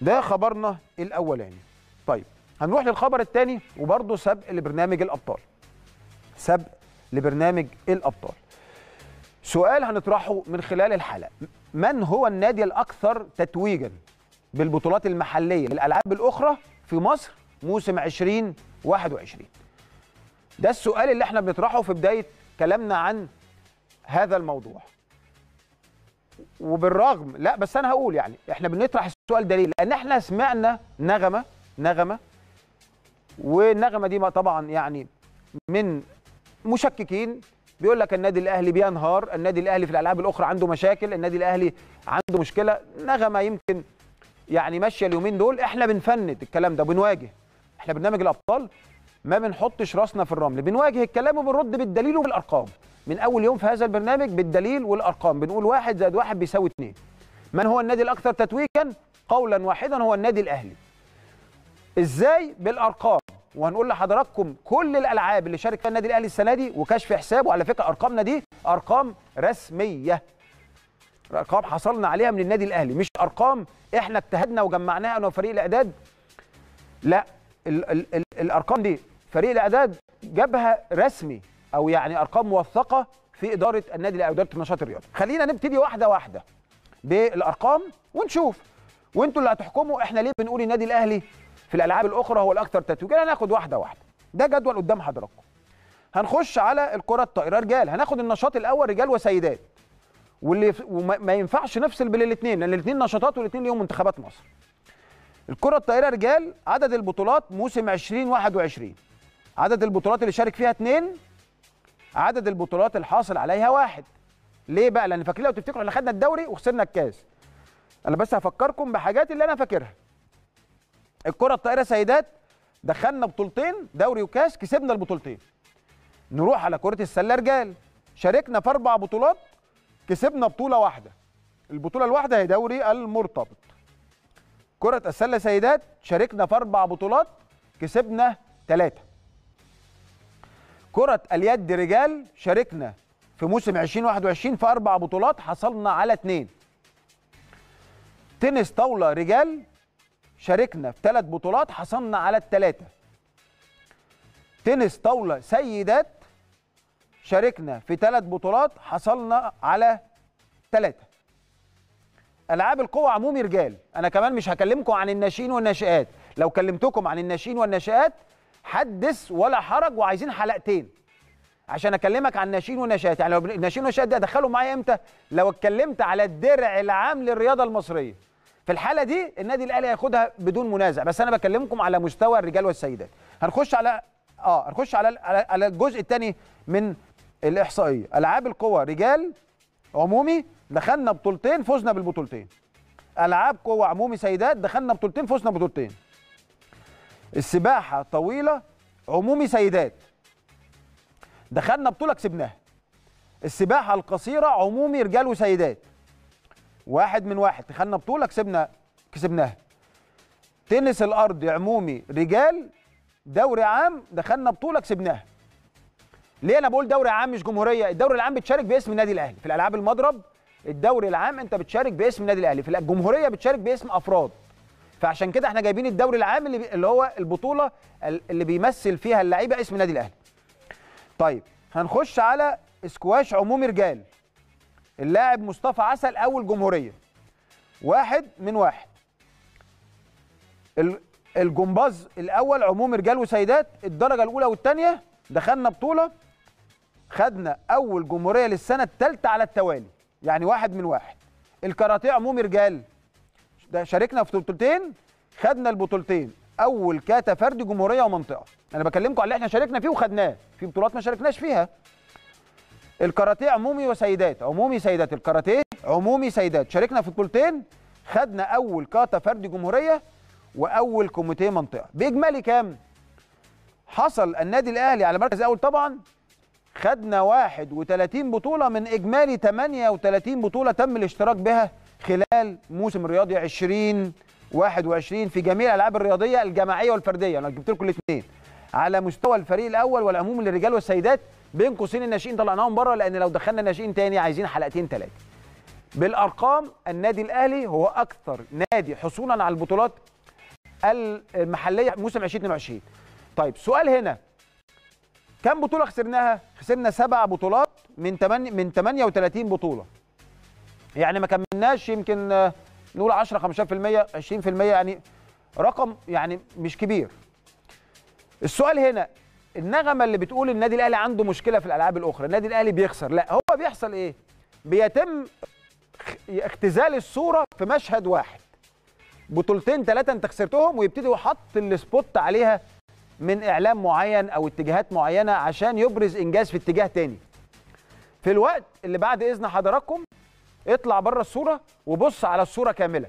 ده خبرنا الاولاني طيب هنروح للخبر الثاني وبرضه سبق لبرنامج الابطال سبق لبرنامج الابطال سؤال هنطرحه من خلال الحلقه من هو النادي الاكثر تتويجا بالبطولات المحليه الالعاب الاخرى في مصر موسم 2021 ده السؤال اللي احنا بنطرحه في بدايه كلامنا عن هذا الموضوع وبالرغم لا بس انا هقول يعني احنا بنطرح السؤال ده ليه لان احنا سمعنا نغمه نغمه والنغمه دي ما طبعا يعني من مشككين بيقول لك النادي الاهلي بينهار النادي الاهلي في الالعاب الاخرى عنده مشاكل النادي الاهلي عنده مشكله نغمه يمكن يعني ماشيه اليومين دول احنا بنفند الكلام ده بنواجه احنا برنامج الابطال ما بنحطش راسنا في الرمل بنواجه الكلام وبنرد بالدليل وبالارقام من اول يوم في هذا البرنامج بالدليل والارقام بنقول واحد زائد واحد بيساوي اثنين من هو النادي الاكثر تتويجا قولا واحدا هو النادي الاهلي ازاي بالارقام وهنقول لحضراتكم كل الالعاب اللي شارك فيها النادي الاهلي السنه دي وكشف حسابه وعلى فكره ارقامنا دي ارقام رسميه ارقام حصلنا عليها من النادي الاهلي مش ارقام احنا اجتهدنا وجمعناها انا وفريق الاعداد لا ال ال ال الارقام دي فريق الاعداد جابها رسمي او يعني ارقام موثقه في اداره النادي الاهلي اداره النشاط الرياضي خلينا نبتدي واحده واحده بالارقام ونشوف وانتوا اللي هتحكموا احنا ليه بنقول النادي الاهلي في الالعاب الاخرى هو الاكثر تتويجا هناخد واحده واحده ده جدول قدام حضراتكم هنخش على الكره الطائره رجال هناخد النشاط الاول رجال وسيدات واللي وما ما ينفعش نفصل بين الاثنين لان الاثنين نشاطات والاثنين ليهم منتخبات مصر الكره الطائره رجال عدد البطولات موسم 2021 عدد البطولات اللي شارك فيها اثنين عدد البطولات الحاصل عليها واحد ليه بقى لان فاكرين لو تفتكروا احنا خدنا الدوري وخسرنا الكاس انا بس هفكركم بحاجات اللي انا فاكرها الكره الطائره سيدات دخلنا بطولتين دوري وكاس كسبنا البطولتين نروح على كره السله رجال شاركنا في اربع بطولات كسبنا بطوله واحده البطوله الواحده هي دوري المرتبط كره السله سيدات شاركنا في اربع بطولات كسبنا ثلاثه كره اليد رجال شاركنا في موسم 2021 في اربع بطولات حصلنا على اثنين تنس طاوله رجال شاركنا في ثلاث بطولات حصلنا على الثلاثه تنس طاوله سيدات شاركنا في ثلاث بطولات حصلنا على ثلاثه العاب القوى عمومي رجال انا كمان مش هكلمكم عن الناشئين والناشئات لو كلمتكم عن الناشئين والناشئات حدث ولا حرج وعايزين حلقتين عشان اكلمك عن الناشئين والناشئات يعني لو الناشئين والناشئات دي ادخلوا معايا امتى لو اتكلمت على الدرع العام للرياضه المصريه في الحاله دي النادي الاهلي هياخدها بدون منازع بس انا بكلمكم على مستوى الرجال والسيدات هنخش على اه هنخش على على- على الجزء الثاني من الاحصائيه العاب القوى رجال عمومي دخلنا بطولتين فزنا بالبطولتين العاب قوى عمومي سيدات دخلنا بطولتين فزنا بطولتين السباحه طويله عمومي سيدات دخلنا بطوله كسبناها السباحه القصيره عمومي رجال وسيدات واحد من واحد دخلنا بطوله كسبنا كسبناها تنس الارض عمومي رجال دوري عام دخلنا بطوله كسبناها ليه انا بقول دوري عام مش جمهوريه الدوري العام بتشارك باسم النادي الاهلي في الالعاب المضرب الدوري العام انت بتشارك باسم النادي الاهلي في الجمهوريه بتشارك باسم افراد فعشان كده احنا جايبين الدوري العام اللي, بي... اللي هو البطوله اللي بيمثل فيها اللعيبه اسم النادي الاهلي طيب هنخش على اسكواش عمومي رجال اللاعب مصطفى عسل اول جمهوريه واحد من واحد ال- الجمباز الاول عمومي رجال وسيدات الدرجه الاولى والثانيه دخلنا بطوله خدنا اول جمهوريه للسنه الثالثه على التوالي يعني واحد من واحد الكاراتيه عمومي رجال ده شاركنا في بطولتين خدنا البطولتين اول كاتا فردي جمهوريه ومنطقه انا بكلمكم على اللي احنا شاركنا فيه وخدناه في بطولات ما شاركناش فيها الكاراتيه عمومي وسيدات عمومي سيدات الكاراتيه عمومي سيدات شاركنا في بطولتين خدنا اول كاتا فردي جمهوريه واول كوميتيه منطقه باجمالي كام حصل النادي الاهلي على مركز اول طبعا خدنا 31 بطوله من اجمالي 38 بطوله تم الاشتراك بها خلال موسم الرياضي 2021 في جميع الالعاب الرياضيه الجماعيه والفرديه انا جبت لكم الاثنين على مستوى الفريق الاول والعموم للرجال والسيدات بين قوسين الناشئين طلعناهم بره لان لو دخلنا ناشئين تاني عايزين حلقتين ثلاثه بالارقام النادي الاهلي هو اكثر نادي حصولا على البطولات المحليه موسم 2022 طيب سؤال هنا كم بطوله خسرناها خسرنا سبع بطولات من 8 من 38 بطوله يعني ما كملناش يمكن آه، نقول 10 15% 20% يعني رقم يعني مش كبير السؤال هنا النغمه اللي بتقول النادي الاهلي عنده مشكله في الالعاب الاخرى النادي الاهلي بيخسر لا هو بيحصل ايه بيتم اختزال الصوره في مشهد واحد بطولتين ثلاثه انت خسرتهم ويبتدي يحط السبوت عليها من اعلام معين او اتجاهات معينه عشان يبرز انجاز في اتجاه تاني في الوقت اللي بعد اذن حضراتكم اطلع بره الصوره وبص على الصوره كامله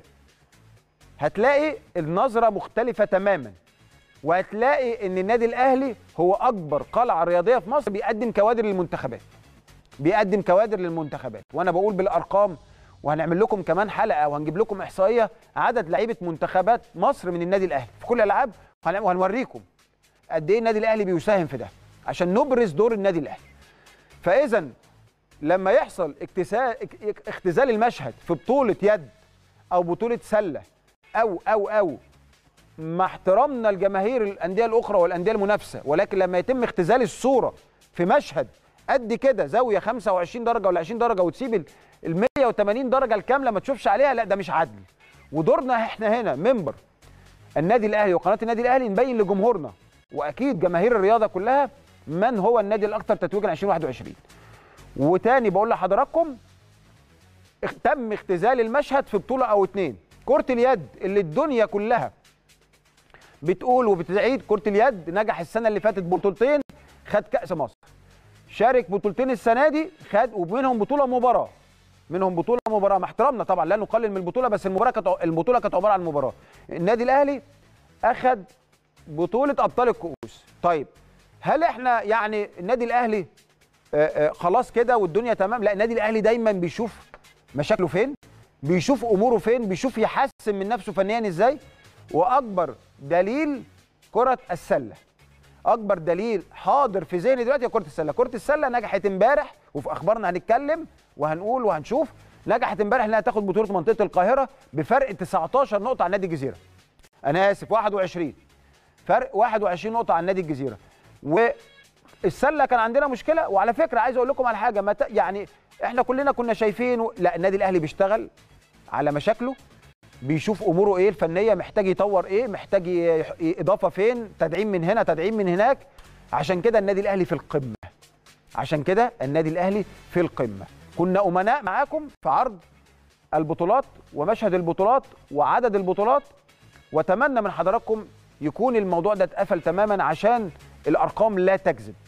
هتلاقي النظره مختلفه تماما وهتلاقي ان النادي الاهلي هو اكبر قلعه رياضيه في مصر بيقدم كوادر للمنتخبات بيقدم كوادر للمنتخبات وانا بقول بالارقام وهنعمل لكم كمان حلقه وهنجيب لكم احصائيه عدد لعيبه منتخبات مصر من النادي الاهلي في كل الالعاب وهنوريكم قد ايه النادي الاهلي بيساهم في ده عشان نبرز دور النادي الاهلي فاذا لما يحصل اختزال المشهد في بطوله يد او بطوله سله او او او مع احترامنا لجماهير الانديه الاخرى والانديه المنافسه ولكن لما يتم اختزال الصوره في مشهد قد كده زاويه 25 درجه ولا 20 درجه وتسيب ال 180 درجه الكامله ما تشوفش عليها لا ده مش عدل ودورنا احنا هنا منبر النادي الاهلي وقناه النادي الاهلي نبين لجمهورنا واكيد جماهير الرياضه كلها من هو النادي الاكثر تتويجا 2021 وتاني بقول لحضراتكم تم اختزال المشهد في بطوله او اتنين كره اليد اللي الدنيا كلها بتقول وبتعيد كره اليد نجح السنه اللي فاتت بطولتين خد كاس مصر شارك بطولتين السنه دي خد ومنهم بطوله مباراه منهم بطوله مباراه مع احترامنا طبعا لا نقلل من البطوله بس المباراه كانت البطوله كانت عباره عن مباراه النادي الاهلي اخذ بطوله ابطال الكؤوس طيب هل احنا يعني النادي الاهلي آآ آآ خلاص كده والدنيا تمام لا النادي الاهلي دايما بيشوف مشاكله فين بيشوف اموره فين بيشوف يحسن من نفسه فنيا ازاي واكبر دليل كره السله اكبر دليل حاضر في ذهني دلوقتي هي كره السله كره السله نجحت امبارح وفي اخبارنا هنتكلم وهنقول وهنشوف نجحت امبارح انها تاخد بطوله منطقه القاهره بفرق 19 نقطه عن نادي الجزيره انا اسف 21 فرق 21 نقطه عن نادي الجزيره والسله كان عندنا مشكله وعلى فكره عايز اقول لكم على حاجه مت... يعني احنا كلنا كنا شايفين و... لا النادي الاهلي بيشتغل على مشاكله بيشوف اموره ايه الفنيه محتاج يطور ايه محتاج ي... اضافه فين تدعيم من هنا تدعيم من هناك عشان كده النادي الاهلي في القمه عشان كده النادي الاهلي في القمه كنا امناء معاكم في عرض البطولات ومشهد البطولات وعدد البطولات واتمنى من حضراتكم يكون الموضوع ده اتقفل تماما عشان الارقام لا تكذب